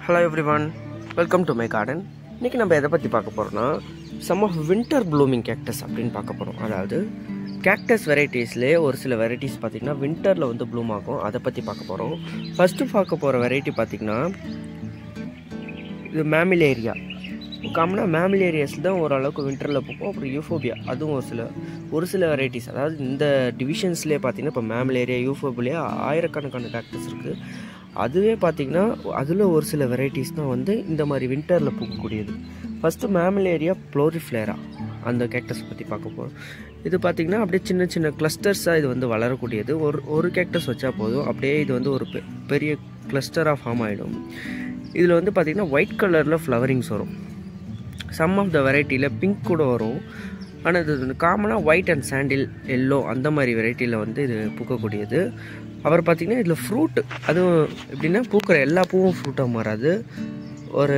hello everyone welcome to my garden இன்றைக்கி நம்ம எதை பற்றி பார்க்க போகிறோம்னா some of winter blooming cactus அப்படின்னு பார்க்க போகிறோம் அதாவது கேக்டஸ் வெரைட்டிஸ்லேயே ஒரு சில வெரைட்டிஸ் பார்த்திங்கன்னா வின்டரில் வந்து ப்ளூம் ஆகும் அதை பற்றி பார்க்க போகிறோம் ஃபஸ்ட்டு பார்க்க போகிற வெரைட்டி பார்த்திங்கன்னா இது மேமிலேரியா காமனாக மேமிலேரியாஸ் தான் ஓரளவுக்கு வின்டரில் பூக்கும் அப்புறம் யூஃபோபியா அதுவும் ஒரு சில ஒரு சில வெரைட்டிஸ் அதாவது இந்த டிவிஷன்ஸ்லேயே பார்த்தீங்கன்னா இப்போ மேமிலேரியா யூஃபோபியா ஆயிரக்கணக்கான கேக்டஸ் இருக்குது அதுவே பார்த்திங்கன்னா அதில் ஒரு சில வெரைட்டிஸ் தான் வந்து இந்த மாதிரி வின்டரில் பூக்கக்கூடியது ஃபஸ்ட்டு மேமிலேரியா ப்ளோரிஃப்ளேரா அந்த கேக்டஸ் பற்றி பார்க்க போகிறோம் இது பார்த்திங்கன்னா அப்படியே சின்ன சின்ன கிளஸ்டர்ஸாக இது வந்து வளரக்கூடியது ஒரு ஒரு கேக்டஸ் வச்சா போதும் அப்படியே இது வந்து ஒரு பெ- பெரிய கிளஸ்டராக ஃபார்ம் ஆகிடும் இதில் வந்து பார்த்திங்கன்னா ஒயிட் கலரில் ஃப்ளவரிங்ஸ் வரும் சம் ஆஃப் த வெரைட்டியில் பிங்க் கூட வரும் ஆனால் இது காமனாக ஒயிட் அண்ட் சாண்டில் எல்லோ அந்த மாதிரி வெரைட்டியில் வந்து இது பூக்கக்கூடியது அப்புறம் பார்த்திங்கன்னா இதில் ஃப்ரூட் அதுவும் எப்படின்னா பூக்கிற எல்லா பூவும் ஃப்ரூட்டாக மாறாது ஒரு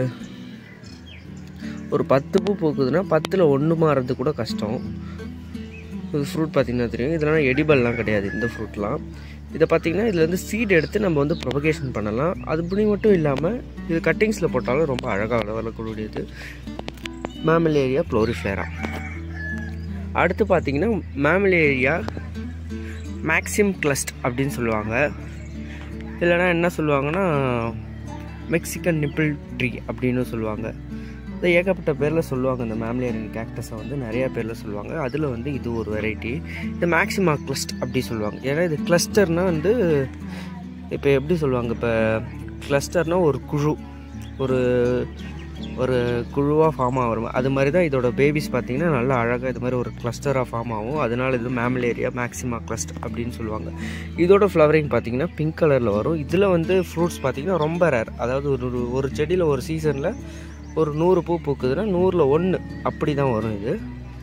ஒரு பத்து பூ பூக்குதுன்னா பத்தில் ஒன்று மாறுறது கூட கஷ்டம் இது ஃப்ரூட் பார்த்திங்கன்னா தெரியும் இதெல்லாம் எடிபல்லாம் கிடையாது இந்த ஃப்ரூட்லாம் இதை பார்த்திங்கன்னா இதில் வந்து சீட் எடுத்து நம்ம வந்து ப்ரொபகேஷன் பண்ணலாம் அது இப்படி மட்டும் இல்லாமல் இது கட்டிங்ஸில் போட்டாலும் ரொம்ப அழகாக வளரக்கூடியது மேமலேரியா ப்ளோரிஃப்ளேரா அடுத்து பார்த்திங்கன்னா மேமலேரியா மேக்ஸிம் கிளஸ்ட் அப்படின்னு சொல்லுவாங்க இல்லைன்னா என்ன சொல்லுவாங்கன்னா மெக்சிகன் நிப்பிள் ட்ரீ அப்படின்னு சொல்லுவாங்க இது ஏகப்பட்ட பேரில் சொல்லுவாங்க இந்த மேம்லேரியன் கேக்டஸை வந்து நிறைய பேரில் சொல்லுவாங்க அதில் வந்து இது ஒரு வெரைட்டி இந்த மேக்ஸிமா கிளஸ்ட் அப்படி சொல்லுவாங்க ஏன்னா இது கிளஸ்டர்னால் வந்து இப்போ எப்படி சொல்லுவாங்க இப்போ கிளஸ்டர்னால் ஒரு குழு ஒரு ஒரு குழுவாக ஃபார்ம் ஆகும் அது மாதிரி தான் இதோட பேபிஸ் பார்த்தீங்கன்னா நல்லா அழகாக இது மாதிரி ஒரு கிளஸ்டராக ஃபார்ம் ஆகும் அதனால இது மேமலேரியா மேக்ஸிமா கிளஸ்டர் அப்படின்னு சொல்லுவாங்க இதோட ஃப்ளவரிங் பார்த்தீங்கன்னா பிங்க் கலரில் வரும் இதில் வந்து ஃப்ரூட்ஸ் பார்த்தீங்கன்னா ரொம்ப ரேர் அதாவது ஒரு ஒரு- ஒரு செடியில் ஒரு சீசனில் ஒரு நூறு பூ பூக்குதுன்னா நூறில் ஒன்று அப்படி தான் வரும் இது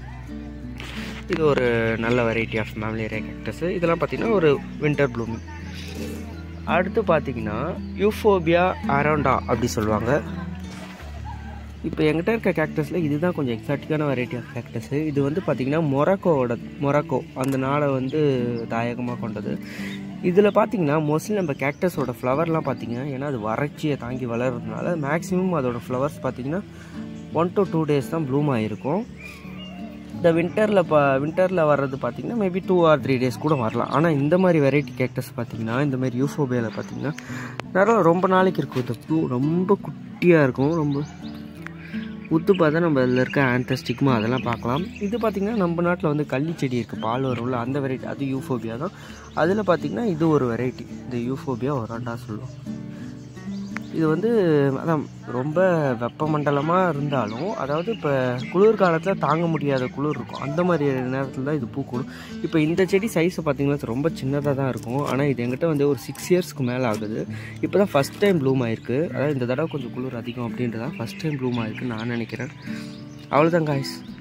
இது ஒரு நல்ல வெரைட்டி ஆஃப் மேமலேரியா கேக்டஸ் இதெல்லாம் பார்த்தீங்கன்னா ஒரு வின்டர் ப்ளூமிங் அடுத்து பார்த்தீங்கன்னா யூஃபோபியா அரௌண்டா அப்படி சொல்லுவாங்க இப்போ என்கிட்ட இருக்க கேக்டஸில் இதுதான் கொஞ்சம் எக்ஸாட்டிக்கான வெரைட்டி ஆஃப் கேக்டஸ் இது வந்து பார்த்திங்கன்னா மொராக்கோவோட மொராக்கோ அந்த நாடை வந்து தாயகமாக கொண்டது இதில் பார்த்தீங்கன்னா மோஸ்ட்லி நம்ம கேக்டஸோட ஃப்ளவர்லாம் பார்த்தீங்கன்னா ஏன்னா அது வறட்சியை தாங்கி வளர்றதுனால மேக்ஸிமம் அதோட ஃப்ளவர்ஸ் பார்த்தீங்கன்னா ஒன் to டூ டேஸ் தான் ப்ளூம் ஆகிருக்கும் இந்த வின்டரில் பா வின்டரில் வர்றது பார்த்தீங்கன்னா maybe two or three days கூட வரலாம் ஆனால் இந்த மாதிரி வெரைட்டி கேக்டஸ் பார்த்தீங்கன்னா இந்த மாதிரி யூஃபோபியாவில் பார்த்தீங்கன்னா நிறைய ரொம்ப நாளைக்கு இருக்கும் இந்த பூ ரொம்ப குட்டியாக இருக்கும் ரொம்ப உத்து பார்த்தா நம்ம அதில் இருக்க ஆன்டஸ்டிக்மா அதெல்லாம் பார்க்கலாம் இது பார்த்திங்கன்னா நம்ம நாட்டில் வந்து கள்ளி செடி இருக்குது பால் வரும்ல அந்த வெரைட்டி அது யூஃபோபியா தான் அதில் பார்த்திங்கன்னா இது ஒரு வெரைட்டி இந்த யூஃபோபியா ஒராண்டா சொல்லுவோம் இது வந்து அதான் ரொம்ப வெப்பமண்டலமாக இருந்தாலும் அதாவது இப்போ குளிர் காலத்தில் தாங்க முடியாத குளிர் இருக்கும் அந்த மாதிரி நேரத்தில் தான் இது பூக்கூடும் இப்போ இந்த செடி சைஸை பார்த்தீங்கன்னா ரொம்ப சின்னதாக தான் இருக்கும் ஆனால் இது எங்கிட்ட வந்து ஒரு சிக்ஸ் இயர்ஸ்க்கு மேலே ஆகுது இப்போ தான் ஃபஸ்ட் டைம் ப்ளூம் ஆயிருக்கு அதாவது இந்த தடவை கொஞ்சம் குளிர் அதிகம் அப்படின்றதான் ஃபஸ்ட் டைம் ப்ளூம் ஆயிருக்கு நான் நினைக்கிறேன் அவ்வளோதான் காய்ஸ்